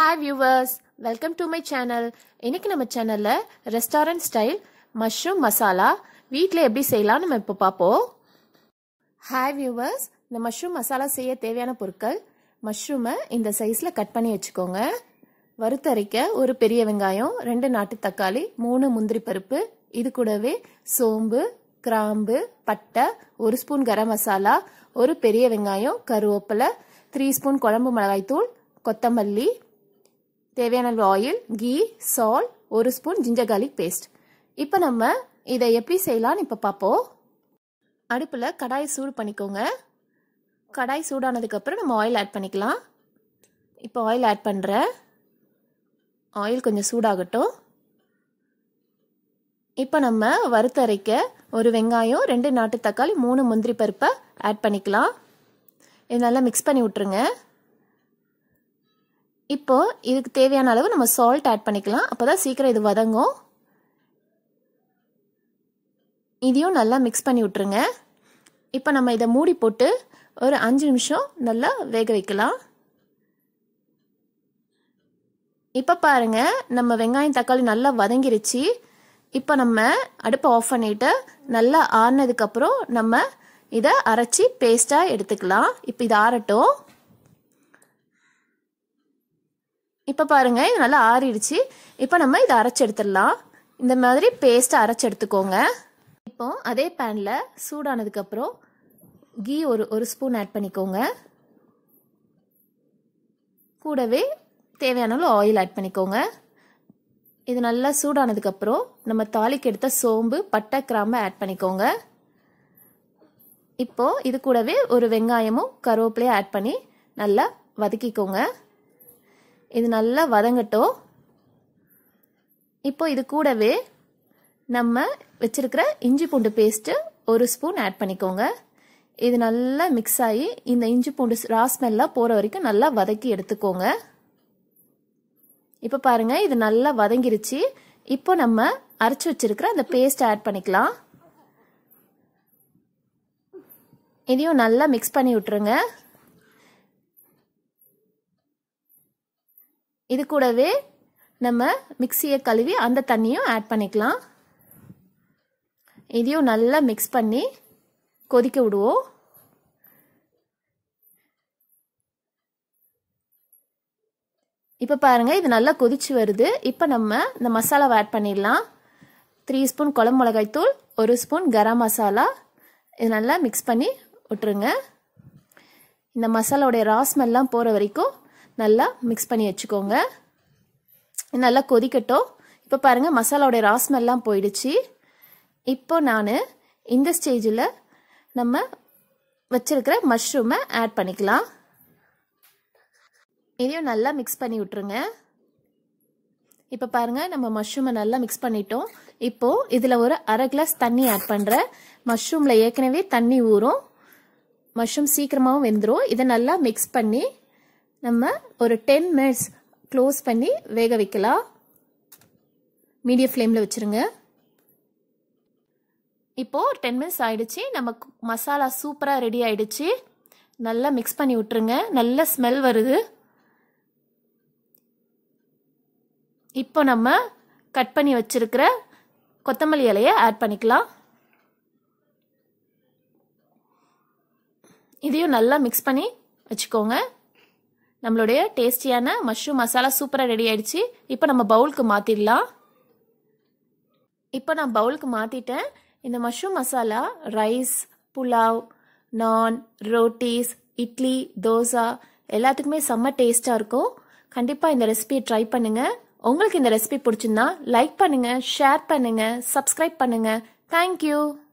hi viewers welcome to my channel இன்னைக்கு நம்ம சேனலில் ரெஸ்டாரண்ட் ஸ்டைல் மஷ்ரூம் மசாலா வீட்டில் எப்படி செய்யலாம் நம்ம இப்போ பார்ப்போம் ஹாய் வியூவர்ஸ் இந்த மஷ்ரூம் மசாலா செய்ய தேவையான பொருட்கள் மஷ்ரூமை இந்த சைஸில் கட் பண்ணி வச்சுக்கோங்க வறுத்தரைக்க ஒரு பெரிய வெங்காயம் ரெண்டு நாட்டு தக்காளி மூணு முந்திரி பருப்பு இது கூடவே சோம்பு கிராம்பு பட்டை ஒரு ஸ்பூன் கரம் மசாலா ஒரு பெரிய வெங்காயம் கருவேப்பிலை த்ரீ ஸ்பூன் குழம்பு மிளகாய்த்தூள் கொத்தமல்லி தேவையான ஆயில் கீ சால்ட் ஒரு ஸ்பூன் ஜிஞ்சர் கார்லிக் பேஸ்ட் இப்போ நம்ம இதை எப்படி செய்யலாம்னு இப்போ பார்ப்போம் அடுப்பில் கடாய் சூடு பண்ணிக்கோங்க கடாய் சூடானதுக்கப்புறம் நம்ம ஆயில் ஆட் பண்ணிக்கலாம் இப்போ ஆயில் ஆட் பண்ணுறேன் ஆயில் கொஞ்சம் சூடாகட்டும் இப்போ நம்ம வறுத்தரைக்க ஒரு வெங்காயம் ரெண்டு நாட்டு தக்காளி மூணு முந்திரி பருப்பை ஆட் பண்ணிக்கலாம் இது நல்லா மிக்ஸ் பண்ணி விட்ருங்க இப்போ இதுக்கு தேவையான அளவு நம்ம சால்ட் ஆட் பண்ணிக்கலாம் அப்போ தான் சீக்கிரம் இது வதங்கும் இதையும் நல்லா மிக்ஸ் பண்ணி விட்ருங்க இப்போ நம்ம இதை மூடி போட்டு ஒரு அஞ்சு நிமிஷம் நல்லா வேக வைக்கலாம் இப்போ பாருங்க நம்ம வெங்காயம் தக்காளி நல்லா வதங்கிருச்சு இப்போ நம்ம அடுப்பை ஆஃப் பண்ணிட்டு நல்லா ஆறுனதுக்கப்புறம் நம்ம இதை அரைச்சி பேஸ்ட்டாக எடுத்துக்கலாம் இப்போ இது ஆறட்டும் இப்போ பாருங்க இது நல்லா ஆறிடுச்சு இப்போ நம்ம இதை அரைச்சி எடுத்துடலாம் இந்த மாதிரி பேஸ்ட்டை அரைச்சி எடுத்துக்கோங்க இப்போ அதே பேனில் சூடானதுக்கப்புறம் கீ ஒரு ஒரு ஸ்பூன் ஆட் பண்ணிக்கோங்க கூடவே தேவையான அளவு ஆயில் ஆட் பண்ணிக்கோங்க இது நல்லா சூடானதுக்கப்புறம் நம்ம தாளிக்கு எடுத்த சோம்பு பட்டை கிராம்பு ஆட் பண்ணிக்கோங்க இப்போ இது கூடவே ஒரு வெங்காயமும் கருவேப்பிலையும் ஆட் பண்ணி நல்லா வதக்கிக்கோங்க இது நல்லா வதங்கட்டும் இப்போ இது கூடவே நம்ம வச்சிருக்கிற இஞ்சி பூண்டு பேஸ்ட்டு ஒரு ஸ்பூன் ஆட் பண்ணிக்கோங்க இது நல்லா மிக்ஸ் ஆகி இந்த இஞ்சி பூண்டு ரா ஸ்மெல்லாம் போகிற வரைக்கும் நல்லா வதக்கி எடுத்துக்கோங்க இப்போ பாருங்க இது நல்லா வதங்கிருச்சு இப்போ நம்ம அரைச்சி வச்சிருக்கிற அந்த பேஸ்ட் ஆட் பண்ணிக்கலாம் இதையும் நல்லா மிக்ஸ் பண்ணி விட்டுருங்க இது கூடவே நம்ம மிக்சியை கழுவி அந்த தண்ணியும் ஆட் பண்ணிக்கலாம் இதையும் நல்லா மிக்ஸ் பண்ணி கொதிக்க விடுவோம் இப்போ பாருங்க இது நல்லா கொதிச்சு வருது இப்போ நம்ம இந்த மசாலாவை ஆட் பண்ணிடலாம் த்ரீ ஸ்பூன் குழம்பு மிளகாய் தூள் ஒரு ஸ்பூன் கரம் மசாலா இது நல்லா மிக்ஸ் பண்ணி விட்டுருங்க இந்த மசாலாவுடைய ராஸ்மெல்லாம் போகிற வரைக்கும் நல்லா மிக்ஸ் பண்ணி வச்சுக்கோங்க நல்லா கொதிக்கட்டும் இப்போ பாருங்கள் மசாலாவுடைய ராஸ்மெல்லாம் போயிடுச்சு இப்போ நான் இந்த ஸ்டேஜில் நம்ம வச்சிருக்கிற மஷ்ரூமை ஆட் பண்ணிக்கலாம் இதையும் நல்லா மிக்ஸ் பண்ணி விட்ருங்க இப்போ பாருங்கள் நம்ம மஷ்ரூமை நல்லா மிக்ஸ் பண்ணிட்டோம் இப்போது இதில் ஒரு அரை கிளாஸ் தண்ணி ஆட் பண்ணுறேன் மஷ்ரூமில் ஏற்கனவே தண்ணி ஊறும் மஷ்ரூம் சீக்கிரமாகவும் வெந்துடும் இதை நல்லா மிக்ஸ் பண்ணி நம்ம ஒரு டென் மினிட்ஸ் க்ளோஸ் பண்ணி வேக வைக்கலாம் மீடியம் ஃப்ளேமில் வச்சுருங்க இப்போது டென் மினிட்ஸ் ஆயிடுச்சு நம்ம மசாலா சூப்பராக ரெடி ஆயிடுச்சு நல்லா மிக்ஸ் பண்ணி விட்டுருங்க நல்ல ஸ்மெல் வருது இப்போ நம்ம கட் பண்ணி வச்சிருக்கிற கொத்தமல்லி இலையை ஆட் பண்ணிக்கலாம் இதையும் நல்லா மிக்ஸ் பண்ணி வச்சுக்கோங்க நம்மளுடைய டேஸ்டியான மஷ்ரூம் மசாலா சூப்பராக ரெடி ஆயிடுச்சு இப்போ நம்ம பவுலுக்கு மாற்றிடலாம் இப்போ நான் பவுலுக்கு மாற்றிட்டேன் இந்த மஷ்ரூம் மசாலா ரைஸ் புலாவ் நான் ரோட்டீஸ் இட்லி தோசா எல்லாத்துக்குமே செம்ம டேஸ்ட்டாக இருக்கும் கண்டிப்பாக இந்த ரெசிபியை ட்ரை பண்ணுங்கள் உங்களுக்கு இந்த ரெசிபி பிடிச்சிருந்தா லைக் பண்ணுங்கள் ஷேர் பண்ணுங்கள் சப்ஸ்கிரைப் பண்ணுங்கள் தேங்க்யூ